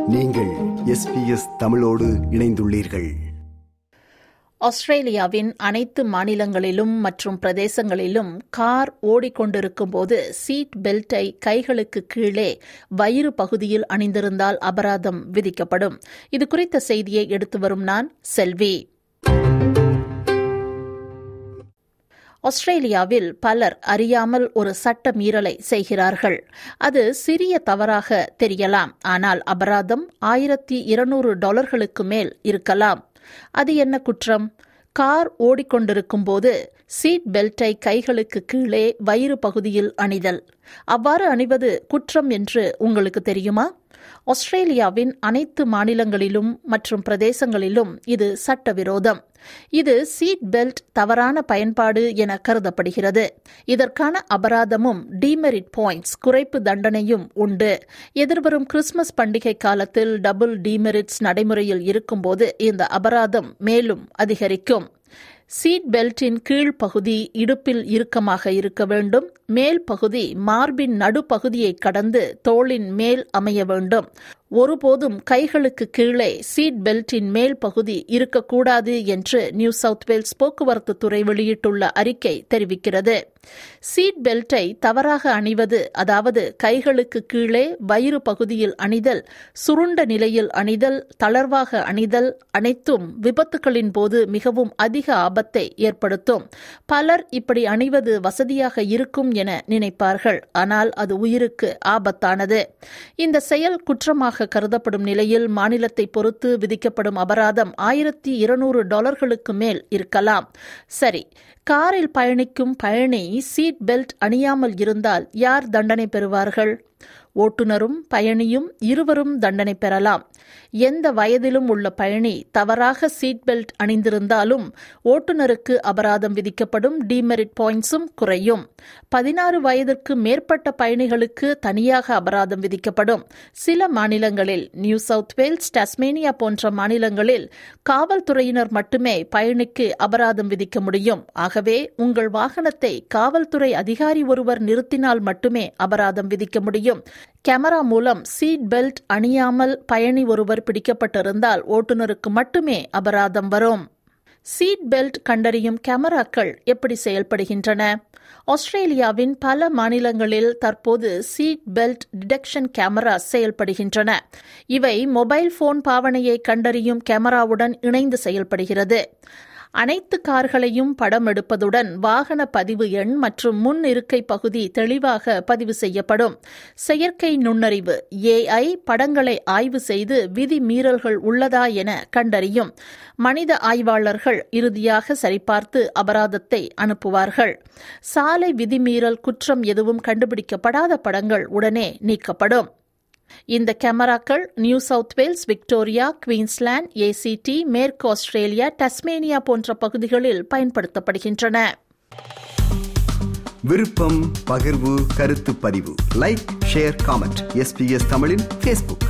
நீங்கள் எஸ்பிஎஸ் தமிழோடு இணைந்துள்ளீர்கள் ஆஸ்திரேலியாவின் அனைத்து மாநிலங்களிலும் மற்றும் பிரதேசங்களிலும் கார் ஓடிக்கொண்டிருக்கும் போது சீட் பெல்ட்டை கைகளுக்கு கீழே வயிறு பகுதியில் அணிந்திருந்தால் அபராதம் விதிக்கப்படும் இது குறித்த செய்தியை எடுத்து வரும் நான் செல்வி ஆஸ்திரேலியாவில் பலர் அறியாமல் ஒரு சட்ட மீறலை செய்கிறார்கள் அது சிறிய தவறாக தெரியலாம் ஆனால் அபராதம் ஆயிரத்தி இருநூறு டாலர்களுக்கு மேல் இருக்கலாம் அது என்ன குற்றம் கார் ஓடிக்கொண்டிருக்கும் போது சீட் பெல்ட்டை கைகளுக்கு கீழே வயிறு பகுதியில் அணிதல் அவ்வாறு அணிவது குற்றம் என்று உங்களுக்கு தெரியுமா ஆஸ்திரேலியாவின் அனைத்து மாநிலங்களிலும் மற்றும் பிரதேசங்களிலும் இது சட்டவிரோதம் இது சீட் பெல்ட் தவறான பயன்பாடு என கருதப்படுகிறது இதற்கான அபராதமும் டிமெரிட் பாயிண்ட்ஸ் குறைப்பு தண்டனையும் உண்டு எதிர்வரும் கிறிஸ்துமஸ் பண்டிகை காலத்தில் டபுள் டிமெரிட்ஸ் நடைமுறையில் இருக்கும்போது இந்த அபராதம் மேலும் அதிகரிக்கும் சீட் பெல்ட்டின் கீழ்ப்பகுதி இடுப்பில் இறுக்கமாக இருக்க வேண்டும் மேல் பகுதி மார்பின் நடுப்பகுதியை கடந்து தோளின் மேல் அமைய வேண்டும் ஒருபோதும் கைகளுக்கு கீழே சீட் பெல்ட்டின் மேல் பகுதி இருக்கக்கூடாது என்று நியூ சவுத் வேல்ஸ் போக்குவரத்து துறை வெளியிட்டுள்ள அறிக்கை தெரிவிக்கிறது சீட் பெல்ட்டை தவறாக அணிவது அதாவது கைகளுக்கு கீழே வயிறு பகுதியில் அணிதல் சுருண்ட நிலையில் அணிதல் தளர்வாக அணிதல் அனைத்தும் விபத்துகளின் போது மிகவும் அதிக ஆபத்தை ஏற்படுத்தும் பலர் இப்படி அணிவது வசதியாக இருக்கும் என நினைப்பார்கள் ஆனால் அது உயிருக்கு ஆபத்தானது இந்த செயல் குற்றமாக கருதப்படும் நிலையில் மாநிலத்தை பொறுத்து விதிக்கப்படும் அபராதம் ஆயிரத்தி இருநூறு டாலர்களுக்கு மேல் இருக்கலாம் சரி காரில் பயணிக்கும் பயணி சீட் பெல்ட் அணியாமல் இருந்தால் யார் தண்டனை பெறுவார்கள் ஓட்டுநரும் பயணியும் இருவரும் தண்டனை பெறலாம் எந்த வயதிலும் உள்ள பயணி தவறாக சீட் பெல்ட் அணிந்திருந்தாலும் ஓட்டுநருக்கு அபராதம் விதிக்கப்படும் டிமெரிட் பாயிண்ட்ஸும் குறையும் பதினாறு வயதிற்கு மேற்பட்ட பயணிகளுக்கு தனியாக அபராதம் விதிக்கப்படும் சில மாநிலங்களில் நியூ சவுத் வேல்ஸ் டஸ்மேனியா போன்ற மாநிலங்களில் காவல்துறையினர் மட்டுமே பயணிக்கு அபராதம் விதிக்க முடியும் ஆகவே உங்கள் வாகனத்தை காவல்துறை அதிகாரி ஒருவர் நிறுத்தினால் மட்டுமே அபராதம் விதிக்க முடியும் கேமரா மூலம் சீட் பெல்ட் அணியாமல் பயணி ஒருவர் பிடிக்கப்பட்டிருந்தால் ஓட்டுநருக்கு மட்டுமே அபராதம் வரும் சீட் பெல்ட் கண்டறியும் கேமராக்கள் எப்படி செயல்படுகின்றன ஆஸ்திரேலியாவின் பல மாநிலங்களில் தற்போது சீட் பெல்ட் டிடெக்ஷன் கேமரா செயல்படுகின்றன இவை மொபைல் போன் பாவனையை கண்டறியும் கேமராவுடன் இணைந்து செயல்படுகிறது அனைத்து கார்களையும் படம் எடுப்பதுடன் வாகன பதிவு எண் மற்றும் முன் இருக்கை பகுதி தெளிவாக பதிவு செய்யப்படும் செயற்கை நுண்ணறிவு ஏஐ படங்களை ஆய்வு செய்து விதி மீறல்கள் உள்ளதா என கண்டறியும் மனித ஆய்வாளர்கள் இறுதியாக சரிபார்த்து அபராதத்தை அனுப்புவார்கள் சாலை விதிமீறல் குற்றம் எதுவும் கண்டுபிடிக்கப்படாத படங்கள் உடனே நீக்கப்படும் இந்த கேமராக்கள் New South Wales Victoria Queensland ACT மேற்கு ஆஸ்திரேலியா டஸ்மேனியா போன்ற பகுதிகளில் பயன்படுத்தப்படுகின்றன விருப்பம் பகிர்வு கருத்து பதிவு லைக் ஷேர் காமெண்ட் எஸ்பிஎஸ் தமிழின் ஃபேஸ்புக்